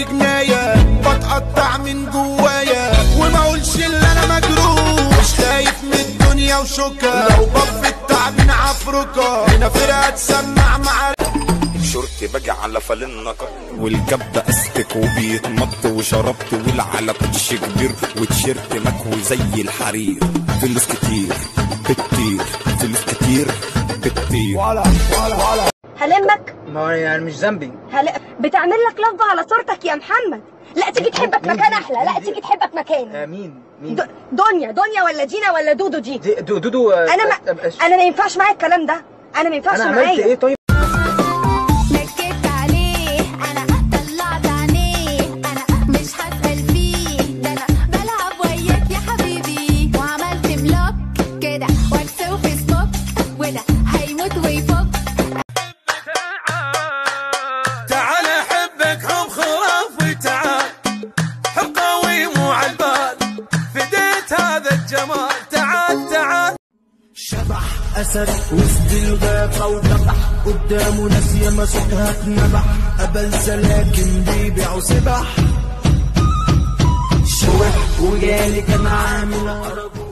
جناية بتقطع من جوايا وما اقولش اللي انا مجروح مش خايف من الدنيا وشوكة لو بف التعبين عفركة هنا فرقة تسمع مع شورتي باجي على فالنكر والجب استك وبيتمط وشربت والعلى كوتش كبير وتيشيرت مكوي زي الحرير فلوس كتير بتطير فلوس كتير بتطير هلمك ما هو يعني مش ذنبي هل... بتعمل لك لفظة على صورتك يا محمد لا تيجي تحبك مكان احلى لا تيجي تحبك مكان آه مين مين د... دنيا دنيا ولا دينا ولا دودو دي دي- دو- دودو آه، انا ما... آه، آه، انا ما ينفعش معايا الكلام ده انا ما ينفعش انا عملت معايا ايه طيب نكدت عليه انا طلعت عينيه انا مش هسأل فيه ده انا بلعب وياك يا حبيبي وعملت بلوك كده واتس وفيسبوك وده هيموت ويفك تعال احبك حب خرافي تعال حب قوي مو عالبال فديت هذا الجمال تعال تعال شبح اسد وسط الغابة وذبح قدامه ناس ياما صوتها اتنبح قبل سلاكن بيبيعوا سبح شوح وجالي كان عامل عرب